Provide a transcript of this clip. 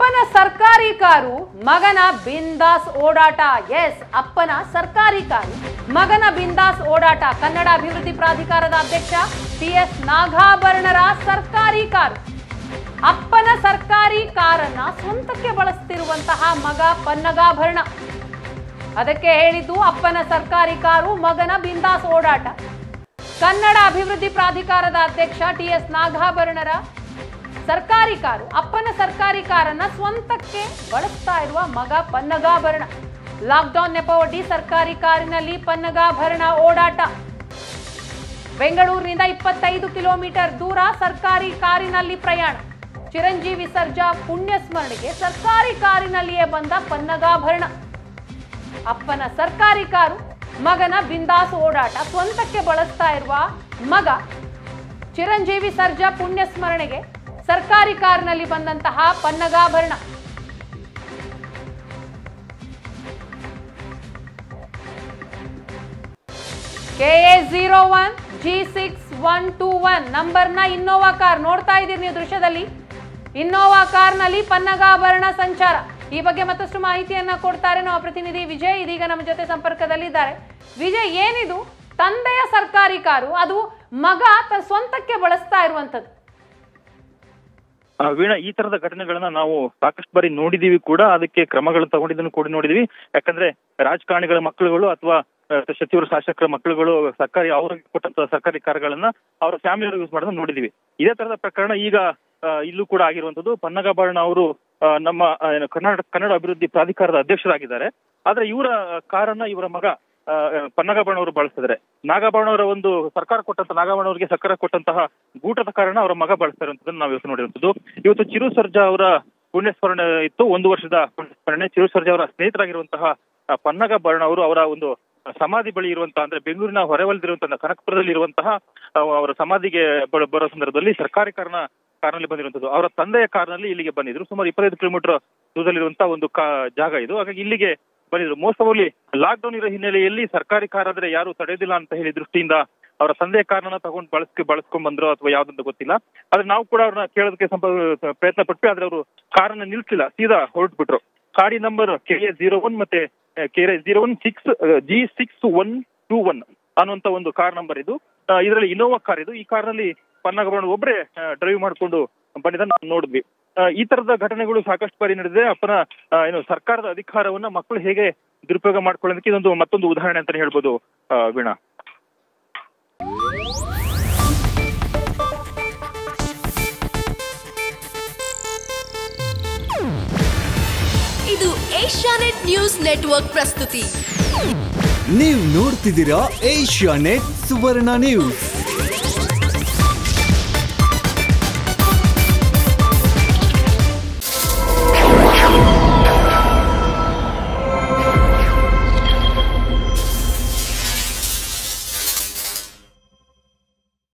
ಅಪ್ಪನ ಸರ್ಕಾರಿ ಕಾರು ಮಗನ ಬಿಂದಾಸ್ ಓಡಾಟ ಎಸ್ ಅಪ್ಪನ ಸರ್ಕಾರಿ ಕಾರು ಮಗನ ಬಿಂದಾಸ್ ಓಡಾಟ ಕನ್ನಡ ಅಭಿವೃದ್ಧಿ ಪ್ರಾಧಿಕಾರದ ಅಧ್ಯಕ್ಷ ಟಿ ಎಸ್ ನಾಗಾಭರಣರ ಸರ್ಕಾರಿ ಕಾರು ಅಪ್ಪನ ಸರ್ಕಾರಿ ಕಾರನ್ನ ಸ್ವಂತಕ್ಕೆ ಬಳಸ್ತಿರುವಂತಹ ಮಗ ಪನ್ನಗಾಭರಣ ಅದಕ್ಕೆ ಹೇಳಿದ್ದು ಅಪ್ಪನ ಸರ್ಕಾರಿ ಕಾರು ಮಗನ ಬಿಂದಾಸ್ ಓಡಾಟ ಕನ್ನಡ ಅಭಿವೃದ್ಧಿ ಪ್ರಾಧಿಕಾರದ ಅಧ್ಯಕ್ಷ ಟಿ ಎಸ್ ನಾಗಾಭರಣರ ಸರ್ಕಾರಿ ಕಾರು ಅಪ್ಪನ ಸರ್ಕಾರಿ ಕಾರನ್ನ ಸ್ವಂತಕ್ಕೆ ಬಳಸ್ತಾ ಇರುವ ಮಗ ಪನ್ನಗಾಭರಣ ಲಾಕ್ಡೌನ್ ನೆಪವೊಡ್ಡಿ ಸರ್ಕಾರಿ ಕಾರಿನಲ್ಲಿ ಪನ್ನಗಾಭರಣ ಓಡಾಟ ಬೆಂಗಳೂರಿನಿಂದ ಇಪ್ಪತ್ತೈದು ಕಿಲೋಮೀಟರ್ ದೂರ ಸರ್ಕಾರಿ ಕಾರಿನಲ್ಲಿ ಪ್ರಯಾಣ ಚಿರಂಜೀವಿ ಸರ್ಜಾ ಪುಣ್ಯ ಸ್ಮರಣೆಗೆ ಸರ್ಕಾರಿ ಕಾರಿನಲ್ಲಿಯೇ ಬಂದ ಪನ್ನಗಾಭರಣ ಅಪ್ಪನ ಸರ್ಕಾರಿ ಕಾರು ಮಗನ ಬಿಂದಾಸ್ ಓಡಾಟ ಸ್ವಂತಕ್ಕೆ ಬಳಸ್ತಾ ಇರುವ ಮಗ ಚಿರಂಜೀವಿ ಸರ್ಜಾ ಪುಣ್ಯ ಸ್ಮರಣೆಗೆ ಸರ್ಕಾರಿ ಕಾರಿನಲ್ಲಿ ಬಂದಂತಹ Pannagabharana K A zero one G six one two one ನಂಬರ್ನ ಇನ್ನೋವಾ ಕಾರ್ ನೋಡ್ತಾ ಇದ್ದೀರಿ ನೀವು ದೃಶ್ಯದಲ್ಲಿ ಇನ್ನೋವಾ ಕಾರ್ನಲ್ಲಿ ಪನ್ನಗಾಭರಣ ಸಂಚಾರ ಈ ಬಗ್ಗೆ ಮತ್ತಷ್ಟು ಮಾಹಿತಿಯನ್ನ ಕೊಡ್ತಾರೆ ನಮ್ಮ ಪ್ರತಿನಿಧಿ ವಿಜಯ್ ಇದೀಗ ನಮ್ಮ ಜೊತೆ ಸಂಪರ್ಕದಲ್ಲಿದ್ದಾರೆ ವಿಜಯ್ ಏನಿದು ತಂದೆಯ ಸರ್ಕಾರಿ ಕಾರು ಅದು ಮಗ ತನ್ನ ಸ್ವಂತಕ್ಕೆ ಬಳಸ್ತಾ ಇರುವಂತದ್ದು ಆ, ವೀಣಾ ಈ ತರದ ಘಟನೆಗಳನ್ನ ನಾವು ಸಾಕಷ್ಟು ಬಾರಿ ನೋಡಿದೀವಿ ಕೂಡ ಅದಕ್ಕೆ ಕ್ರಮಗಳು ತಗೊಂಡಿದ್ದನ್ನು ಕೂಡ ನೋಡಿದೀವಿ ಯಾಕಂದ್ರೆ ರಾಜಕಾರಣಿಗಳ ಮಕ್ಕಳುಗಳು ಅಥವಾ ಆ, ಸಚಿವರು ಶಾಸಕರ ಮಕ್ಕಳುಗಳು ಸರ್ಕಾರಿ ಅವ್ರಿಗೆ ಕೊಟ್ಟಂತ ಸರ್ಕಾರಿ ಕಾರ್ಗಳನ್ನ ಅವರ ಫ್ಯಾಮಿಲಿ ಯೂಸ್ ಮಾಡೋದನ್ನ ನೋಡಿದೀವಿ ಇದೇ ತರದ ಪ್ರಕರಣ ಈಗ ಆ, ಇಲ್ಲೂ ಕೂಡ ಆಗಿರುವಂತದ್ದು ಪನ್ನಗಾಭರಣ ಅವರು ಆ, ನಮ್ಮ ಆ, ಏನು ಕರ್ನಾಟಕ ಕನ್ನಡ ಅಭಿವೃದ್ಧಿ ಪ್ರಾಧಿಕಾರದ ಅಧ್ಯಕ್ಷರಾಗಿದ್ದಾರೆ ಆದ್ರೆ ಇವರ ಕಾರನ್ನ ಇವರ ಮಗ ಆ, ಪನ್ನಗಾಭರಣ ಅವರು ಬಳಸ್ತಿದ್ದಾರೆ ನಾಗಾಭರಣ ಅವರ ಒಂದು ಸರ್ಕಾರ ಕೊಟ್ಟಂತ ನಾಗಾಭರಣ ಅವರಿಗೆ ಸರ್ಕಾರ ಕೊಟ್ಟಂತಹ ಗೂಟದ ಕಾರಣ ಅವರ ಮಗ ಬಳಸ್ತಾ ಇರುವಂತದ್ದನ್ನು ನಾವು ಇವತ್ತು ನೋಡಿರುವಂತದ್ದು ಇವತ್ತು ಚಿರು ಸರ್ಜಾ ಅವರ ಪುಣ್ಯಸ್ಮರಣೆ ಇತ್ತು ಒಂದು ವರ್ಷದ ಪುಣ್ಯಸ್ಮರಣೆ ಚಿರು ಸರ್ಜಾ ಅವರ ಸ್ನೇಹಿತರಾಗಿರುವಂತಹ ಆ, ಪನ್ನಗಾಭರಣ ಅವರು ಅವರ ಒಂದು ಸಮಾಧಿ ಬಳಿ ಇರುವಂತಹ ಅಂದ್ರೆ ಬೆಂಗಳೂರಿನ ಹೊರವಲದಿರುವಂತಹ ಕನಕಪುರದಲ್ಲಿ ಇರುವಂತಹ ಆ, ಅವರ ಸಮಾಧಿಗೆ ಬ- ಬರೋ ಸಂದರ್ಭದಲ್ಲಿ ಸರ್ಕಾರಿ ಕಾರಣ ಕಾರ್ನಲ್ಲಿ ಬಂದಿರುವಂತದ್ದು ಅವರ ತಂದೆಯ ಕಾರ್ನಲ್ಲಿ ಇಲ್ಲಿಗೆ ಬಂದಿದ್ರು ಸುಮಾರು ಇಪ್ಪತ್ತೈದು ಕಿಲೋಮೀಟರ್ ದೂರದಲ್ಲಿರುವಂತಹ ಒಂದು ಕಾ ಜಾಗ ಇದು ಹಾಗಾಗಿ ಇಲ್ಲಿಗೆ ಬಂದಿದ್ರು ಮೋಸ್ಟ್ ಆಫ್ಲಿ ಲಾಕ್ಡೌನ್ ಇರೋ ಹಿನ್ನೆಲೆಯಲ್ಲಿ ಸರ್ಕಾರಿ ಕಾರ್ ಆದ್ರೆ ಯಾರು ತಡೆಯೋದಿಲ್ಲ ಅಂತ ಹೇಳಿ ದೃಷ್ಟಿಯಿಂದ ಅವರ ತಂದೆಯ ಕಾರ್ನ ತಗೊಂಡು ಬಳಸ್ಕೆ ಬಳಸ್ಕೊಂಡ್ ಬಂದ್ರು ಅಥವಾ ಯಾವ್ದಂತ ಗೊತ್ತಿಲ್ಲ ಆದ್ರೆ ನಾವು ಕೂಡ ಅವ್ರನ್ನ ಕೇಳೋದಕ್ಕೆ ಸಂಪ ಪ್ರಯತ್ನ ಪಟ್ವಿ ಆದ್ರೆ ಅವರು ಕಾರನ್ನ ನಿಲ್ಸಿಲ್ಲ ಸೀದಾ ಹೊರಟ್ಬಿಟ್ರು ಕಾಡಿ number K A zero one ಮತ್ತೆ K A zero one six G six one two one ಅನ್ನುವಂತ ಒಂದು ಕಾರ್ ನಂಬರ್ ಇದು ಆ, ಇದರಲ್ಲಿ ಇನೋವಾ ಕಾರ್ ಇದು ಈ ಕಾರ್ನಲ್ಲಿ ಪನ್ನಗಬಣ್ಣ ಒಬ್ಬರೇ ಡ್ರೈವ್ ಮಾಡ್ಕೊಂಡು ಬಂದಿದ್ದ ನಾವು ನೋಡಿದ್ವಿ ಆ, ಈ ತರದ ಘಟನೆಗಳು ಸಾಕಷ್ಟು ಬಾರಿ ನಡೆದಿದೆ ಅಪ್ಪನ ಆ, ಏನು ಸರ್ಕಾರದ ಅಧಿಕಾರವನ್ನ ಮಕ್ಕಳು ಹೇಗೆ ದುರುಪಯೋಗ ಮಾಡ್ಕೊಳ್ಳೋದಕ್ಕೆ ಇದೊಂದು ಮತ್ತೊಂದು ಉದಾಹರಣೆ ಅಂತಾನೆ ಹೇಳ್ಬೋದು ಆ, ವೀಣಾ ಇದು ಏಷ್ಯಾನೆಟ್ ನ್ಯೂಸ್ ನೆಟ್ವರ್ಕ್ ಪ್ರಸ್ತುತಿ ನೀವು ನೋಡ್ತಿದ್ದೀರಾ ಏಷ್ಯಾ ನೆಟ್ ಸುವರ್ಣ ನ್ಯೂಸ್